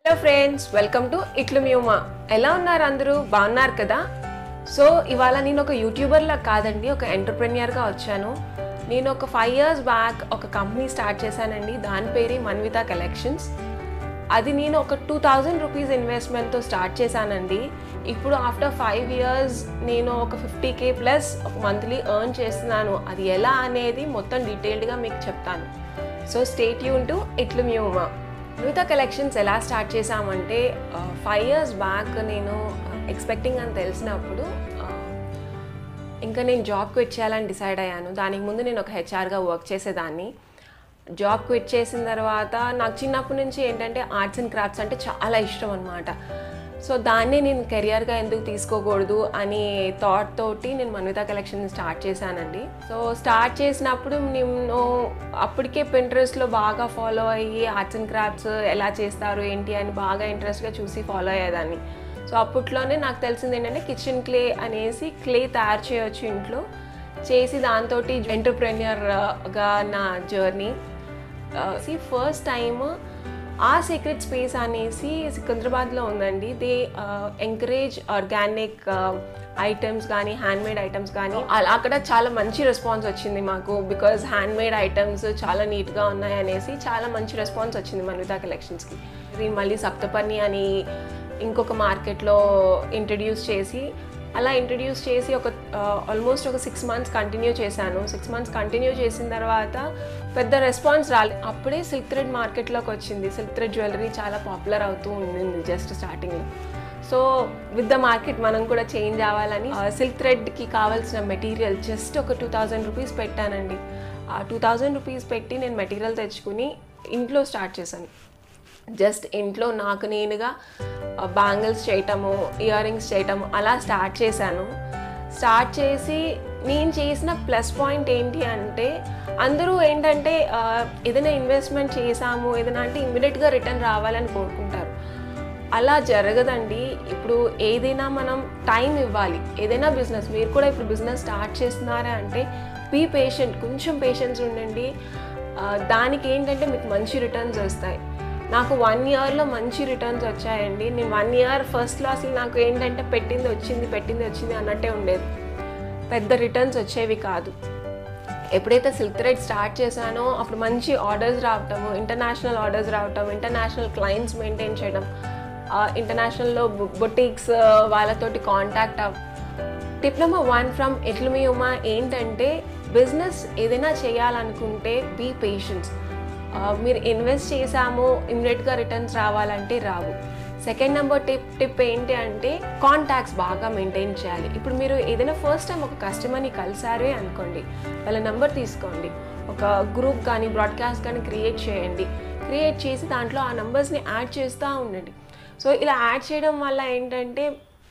hello friends welcome to ఇట్లు మ్యూమా ఎలా ఉన్నారు అందరూ బాగున్నారు కదా సో ఇవాళ నేను ఒక యూట్యూబర్లా కాదండి ఒక ఎంటర్ప్రెన్యూర్గా వచ్చాను నేను ఒక ఫైవ్ ఇయర్స్ బ్యాక్ ఒక కంపెనీ స్టార్ట్ చేశానండి దాని పేరే మన్విత కలెక్షన్స్ అది నేను ఒక టూ థౌజండ్ రూపీస్ ఇన్వెస్ట్మెంట్తో స్టార్ట్ చేశానండి ఇప్పుడు ఆఫ్టర్ ఫైవ్ ఇయర్స్ నేను ఒక ఫిఫ్టీ కే ప్లస్ ఒక మంత్లీ ఎర్న్ చేస్తున్నాను అది ఎలా అనేది మొత్తం డీటెయిల్డ్గా మీకు చెప్తాను సో స్టేట్ యూన్ టు ఇట్లు మ్యూమా మిగతా కలెక్షన్స్ ఎలా స్టార్ట్ చేశామంటే ఫైవ్ ఇయర్స్ బ్యాక్ నేను ఎక్స్పెక్టింగ్ అని తెలిసినప్పుడు ఆ, ఇంకా నేను జాబ్ క్విట్ చేయాలని డిసైడ్ అయ్యాను దానికి ముందు నేను ఒక హెచ్ఆర్గా వర్క్ చేసేదాన్ని జాబ్ క్విట్ చేసిన తర్వాత నాకు చిన్నప్పటి నుంచి ఏంటంటే ఆర్ట్స్ అండ్ క్రాఫ్ట్స్ అంటే చాలా ఇష్టం అనమాట సో దాన్ని నేను కెరియర్గా ఎందుకు తీసుకోకూడదు అని థాట్ తోటి నేను మన్విత కలెక్షన్ స్టార్ట్ చేశానండి సో స్టార్ట్ చేసినప్పుడు నేను అప్పటికే పింట్రెస్ట్లో బాగా ఫాలో అయ్యి ఆర్ట్స్ అండ్ క్రాఫ్ట్స్ ఎలా చేస్తారు ఏంటి అని బాగా ఇంట్రెస్ట్గా చూసి ఫాలో అయ్యేదాన్ని సో అప్పట్లోనే నాకు తెలిసింది ఏంటంటే కిచెన్ క్లే అనేసి క్లే తయారు చేయొచ్చు ఇంట్లో చేసి దాంతో ఎంటర్ప్రెన్యూర్గా నా జర్నీ సి ఫస్ట్ టైం ఆ సీక్రెట్ స్పేస్ అనేసి సికింద్రాబాద్లో ఉందండి దే ఎంకరేజ్ ఆర్గానిక్ ఐటమ్స్ కానీ హ్యాండ్మేడ్ ఐటమ్స్ కానీ అలా అక్కడ చాలా మంచి రెస్పాన్స్ వచ్చింది మాకు బికాజ్ హ్యాండ్మేడ్ ఐటమ్స్ చాలా నీట్గా ఉన్నాయి అనేసి చాలా మంచి రెస్పాన్స్ వచ్చింది మన్విత కలెక్షన్స్కి ఇది మళ్ళీ సప్తపర్ణి అని ఇంకొక మార్కెట్లో ఇంట్రడ్యూస్ చేసి అలా ఇంట్రడ్యూస్ చేసి ఒక ఆల్మోస్ట్ ఒక సిక్స్ మంత్స్ కంటిన్యూ చేశాను సిక్స్ మంత్స్ కంటిన్యూ చేసిన తర్వాత పెద్ద రెస్పాన్స్ రాలేదు అప్పుడే సిల్క్ థ్రెడ్ మార్కెట్లోకి వచ్చింది సిల్క్ థ్రెడ్ జ్యువెలరీ చాలా పాపులర్ అవుతూ ఉండింది జస్ట్ స్టార్టింగ్లో సో విత్ ద మార్కెట్ మనం కూడా చేంజ్ అవ్వాలని సిల్క్ థ్రెడ్కి కావాల్సిన మెటీరియల్ జస్ట్ ఒక టూ థౌజండ్ రూపీస్ పెట్టానండి ఆ టూ థౌజండ్ రూపీస్ పెట్టి నేను మెటీరియల్ తెచ్చుకుని ఇంట్లో స్టార్ట్ చేశాను జస్ట్ ఇంట్లో నాకు నేనుగా బ్యాంగిల్స్ చేయటము ఇయర్ రింగ్స్ చేయటము అలా స్టార్ట్ చేశాను స్టార్ట్ చేసి నేను చేసిన ప్లస్ పాయింట్ ఏంటి అంటే అందరూ ఏంటంటే ఆ, ఏదైనా ఇన్వెస్ట్మెంట్ చేసాము ఏదైనా అంటే ఇమ్మీడియట్గా రిటర్న్ రావాలని కోరుకుంటారు అలా జరగదండి ఇప్పుడు ఏదైనా మనం టైం ఇవ్వాలి ఏదైనా బిజినెస్ మీరు కూడా ఇప్పుడు బిజినెస్ స్టార్ట్ చేస్తున్నారా అంటే బీ పేషెంట్ కొంచెం పేషెన్స్ ఉండండి ఆ, దానికి ఏంటంటే మీకు మంచి రిటర్న్స్ వస్తాయి నాకు వన్ ఇయర్లో మంచి రిటర్న్స్ వచ్చాయండి నేను వన్ ఇయర్ ఫస్ట్లో అసలు నాకు ఏంటంటే పెట్టింది వచ్చింది పెట్టింది వచ్చింది అన్నట్టే ఉండేది పెద్ద రిటర్న్స్ వచ్చేవి కాదు ఎప్పుడైతే సిల్క్ థ్రెడ్ స్టార్ట్ చేశానో అప్పుడు మంచి ఆర్డర్స్ రావటము ఇంటర్నేషనల్ ఆర్డర్స్ రావటం ఇంటర్నేషనల్ క్లయింట్స్ మెయింటైన్ చేయడం ఇంటర్నేషననల్లో బొటిక్స్ వాళ్ళతోటి కాంటాక్ట్ అవ్ టిప్ నెంబర్ వన్ ఫ్రమ్ ఎట్లు ఉమా ఏంటంటే బిజినెస్ ఏదైనా చేయాలనుకుంటే బీ పేషెన్స్ మీరు ఇన్వెస్ట్ చేసాము ఇమ్మీడియట్గా రిటర్న్స్ రావాలంటే రావు సెకండ్ నెంబర్ టిప్ టిప్ ఏంటి అంటే కాంటాక్ట్స్ బాగా మెయింటైన్ చేయాలి ఇప్పుడు మీరు ఏదైనా ఫస్ట్ టైం ఒక కస్టమర్ని కలిసారే అనుకోండి వాళ్ళ నెంబర్ తీసుకోండి ఒక గ్రూప్ కానీ బ్రాడ్కాస్ట్ కానీ క్రియేట్ చేయండి క్రియేట్ చేసి దాంట్లో ఆ నెంబర్స్ని యాడ్ చేస్తూ ఉండండి సో ఇలా యాడ్ చేయడం వల్ల ఏంటంటే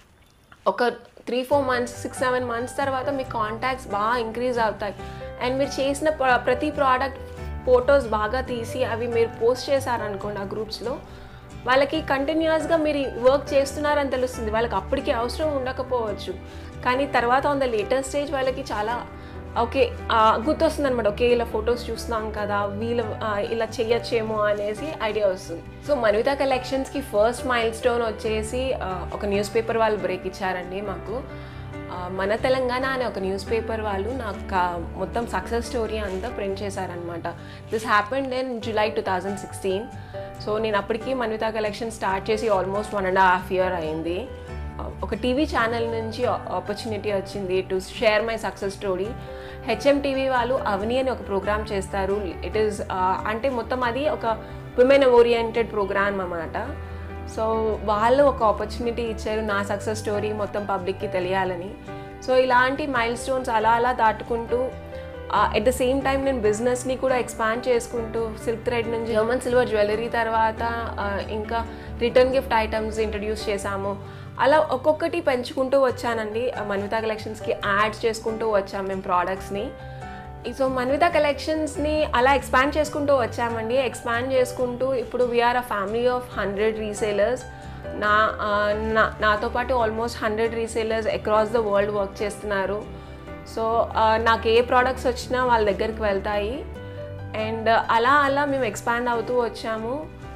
ఒక three four months six seven months తర్వాత మీ కాంటాక్ట్స్ బాగా ఇంక్రీజ్ అవుతాయి అండ్ మీరు చేసిన ప్ర- ప్రతి ప్రోడక్ట్ ఫొటోస్ బాగా తీసి అవి మీరు పోస్ట్ చేశారనుకోండి ఆ గ్రూప్స్లో వాళ్ళకి కంటిన్యూస్గా మీరు వర్క్ చేస్తున్నారని తెలుస్తుంది వాళ్ళకి అప్పటికి అవసరం ఉండకపోవచ్చు కానీ తర్వాత ఆన్ ద లేటెస్ట్ స్టేజ్ వాళ్ళకి చాలా ఓకే గుర్తొస్తుంది అనమాట ఓకే ఇలా ఫొటోస్ చూస్తున్నాం కదా వీళ్ళు ఆ, ఇలా చెయ్యొచ్చేమో అనేసి ఐడియా వస్తుంది సో మన్విత కలెక్షన్స్కి ఫస్ట్ మైల్ స్టోన్ వచ్చేసి ఆ, ఒక న్యూస్ పేపర్ వాళ్ళు బ్రేక్ ఇచ్చారండి మాకు ఆ, మన తెలంగాణ అనే ఒక న్యూస్ పేపర్ వాళ్ళు నాకు కా- మొత్తం సక్సెస్ స్టోరీ అంతా ప్రింట్ చేశారనమాట this happened in July two thousand sixteen so నేను అప్పటికి మన్విత కలెక్షన్ స్టార్ట్ చేసి almost one and half year అయింది ఒక టీవీ ఛానల్ నుంచి ఆపర్చునిటీ వచ్చింది to share my success story HM TV వాళ్ళు అవని అని ఒక ప్రోగ్రామ్ చేస్తారు ఇట్ ఈస్ అంటే మొత్తం అది ఒక విమెన్ ఓరియంటెడ్ ప్రోగ్రామ్ అన్నమాట సో వాళ్ళు ఒక ఆపర్చునిటీ ఇచ్చారు నా సక్సెస్ స్టోరీ మొత్తం పబ్లిక్కి తెలియాలని సో ఇలాంటి మైల్ స్టోన్స్ అలా అలా దాటుకుంటూ ఎట్ ద సేమ్ టైం నేను బిజినెస్ని కూడా ఎక్స్పాండ్ చేసుకుంటూ సిల్క్ థ్రెడ్ నుంచి జర్మన్ సిల్వర్ జ్యువెలరీ తర్వాత ఆ, ఇంకా రిటర్న్ గిఫ్ట్ ఐటమ్స్ ఇంట్రడ్యూస్ చేశాము అలా ఒక్కొక్కటి పెంచుకుంటూ వచ్చానండి ఆ, మన్విత కలెక్షన్స్కి యాడ్స్ చేసుకుంటూ వచ్చాం మేము ప్రోడక్ట్స్ని సో మన్విత కలెక్షన్స్ని అలా ఎక్స్పాండ్ చేసుకుంటూ వచ్చామండి ఎక్స్పాండ్ చేసుకుంటూ ఇప్పుడు we're a family of hundred resellers నా ఆ, నా- నాతో పాటు almost hundred resellers across the world work చేస్తున్నారు సో ఆ, నాకు ఏ ప్రోడక్ట్స్ వచ్చినా వాళ్ళ దగ్గరికి వెళ్తాయి అండ్ అలా అలా మేము ఎక్స్పాండ్ అవుతూ వచ్చాము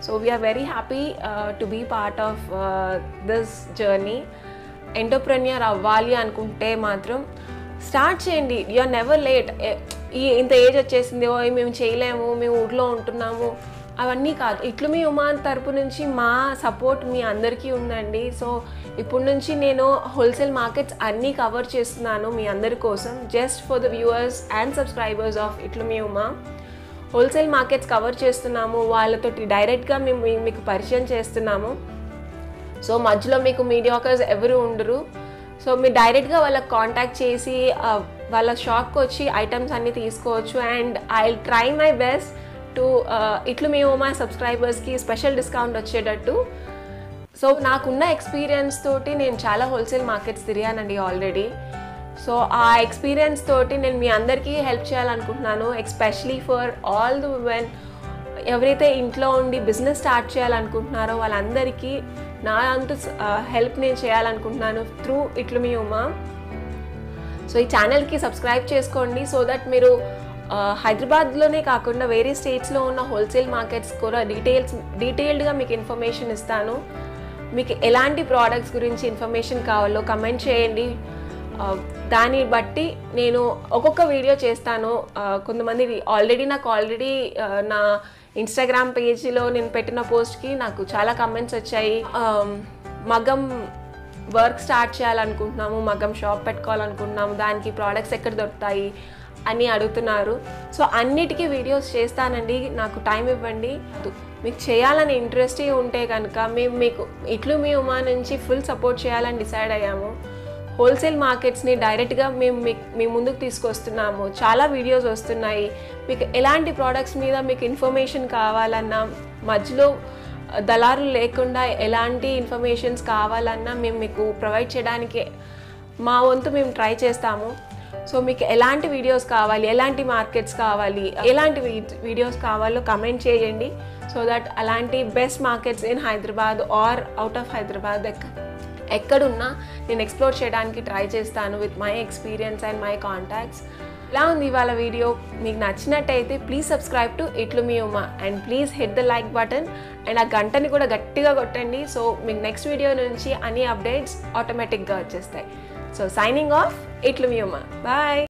so we're very happy to be part of this journey entrepreneur అవ్వాలి అనుకుంటే మాత్రం స్టార్ట్ చేయండి యూఆర్ నెవర్ లేట్ ఈ ఇంత ఏజ్ వచ్చేసింది ఓ మేము చేయలేము మేము ఊర్లో ఉంటున్నాము అవన్నీ కాదు ఇట్లు మీ ఉమాన్ తరపు నుంచి మా సపోర్ట్ మీ అందరికీ ఉందండి సో ఇప్పుడు నుంచి నేను హోల్సేల్ మార్కెట్స్ అన్నీ కవర్ చేస్తున్నాను మీ అందరి కోసం just for the viewers and subscribers of ఇట్లు మీ ఉమా హోల్సేల్ మార్కెట్స్ కవర్ చేస్తున్నాము వాళ్ళతోటి డైరెక్ట్గా మేము మీ- మీకు పరిచయం చేస్తున్నాము సో మధ్యలో మీకు మీడియాకర్స్ ఎవరు ఉండరు సో మీరు డైరెక్ట్గా వాళ్ళకి కాంటాక్ట్ చేసి ఆ, వాళ్ళ షాప్కి వచ్చి ఐటమ్స్ అన్నీ తీసుకోవచ్చు and I try my best to ఇట్లు మేము మా సబ్స్క్రైబర్స్కి స్పెషల్ డిస్కౌంట్ వచ్చేటట్టు సో నాకున్న ఎక్స్పీరియన్స్ తోటి నేను చాలా హోల్సేల్ మార్కెట్స్ తిరిగానండి ఆల్రెడీ సో ఆ ఎక్స్పీరియన్స్ తోటి నేను మీ అందరికీ హెల్ప్ చేయాలనుకుంటున్నాను especially for all the women ఎవరైతే ఇంట్లో ఉండి బిజినెస్ స్టార్ట్ చేయాలనుకుంటున్నారో వాళ్ళందరికీ నా అంతు హెల్ప్ నేను చేయాలనుకుంటున్నాను త్రూ ఇట్లు మీ ఉమా సో ఈ ఛానల్కి సబ్స్క్రైబ్ చేసుకోండి సో దట్ మీరు ఆ, హైదరాబాద్లోనే కాకుండా వేరే స్టేట్స్లో ఉన్న హోల్సేల్ మార్కెట్స్ కూడా డీటెయిల్స్ డీటెయిల్డ్గా మీకు ఇన్ఫర్మేషన్ ఇస్తాను మీకు ఎలాంటి ప్రోడక్ట్స్ గురించి ఇన్ఫర్మేషన్ కావాలో కమెంట్ చేయండి ఆ, దాన్ని బట్టి నేను ఒక్కొక్క వీడియో చేస్తాను ఆ, కొంతమంది ఆల్రెడీ నాకు ఆల్రెడీ నా ఇన్స్టాగ్రామ్ పేజీలో నేను పెట్టిన పోస్ట్కి నాకు చాలా కమెంట్స్ వచ్చాయి ఆ, మగం వర్క్ స్టార్ట్ చేయాలనుకుంటున్నాము మగం షాప్ పెట్టుకోవాలనుకుంటున్నాము దానికి ప్రోడక్ట్స్ ఎక్కడ దొరుకుతాయి అని అడుగుతున్నారు సో అన్నిటికీ వీడియోస్ చేస్తానండి నాకు టైం ఇవ్వండి మీకు చేయాలని ఇంట్రెస్ట్ ఉంటే కనుక మేము మీకు ఇట్లు మీ ఉమా నుంచి ఫుల్ సపోర్ట్ చేయాలని డిసైడ్ అయ్యాము హోల్సేల్ మార్కెట్స్ని డైరెక్ట్గా మేము మీకు మీ ముందుకు తీసుకొస్తున్నాము చాలా వీడియోస్ వస్తున్నాయి మీకు ఎలాంటి ప్రోడక్ట్స్ మీద మీకు ఇన్ఫర్మేషన్ కావాలన్నా మధ్యలో దళారులు లేకుండా ఎలాంటి ఇన్ఫర్మేషన్స్ కావాలన్నా మేము మీకు ప్రొవైడ్ చేయడానికి మా వంతు మేము ట్రై చేస్తాము సో మీకు ఎలాంటి వీడియోస్ కావాలి ఎలాంటి మార్కెట్స్ కావాలి ఎలాంటి వీడియోస్ కావాలో కమెంట్ చేయండి సో దట్ అలాంటి best markets in Hyderabad or out of Hyderabad ఎక్కడున్నా నేను ఎక్స్ప్లోర్ చేయడానికి ట్రై చేస్తాను with my experience and my contacts ఇలా ఉంది ఇవాళ వీడియో మీకు నచ్చినట్టయితే ప్లీజ్ సబ్స్క్రైబ్ టు ఇట్లు మీ Uma and please hit the like button and ఆ గంటని కూడా గట్టిగా కొట్టండి సో మీకు నెక్స్ట్ వీడియో నుంచి అన్ని అప్డేట్స్ ఆటోమేటిక్గా వచ్చేస్తాయి సో సైనింగ్ ఆఫ్ ఇట్లు మీ ఉమా బాయ్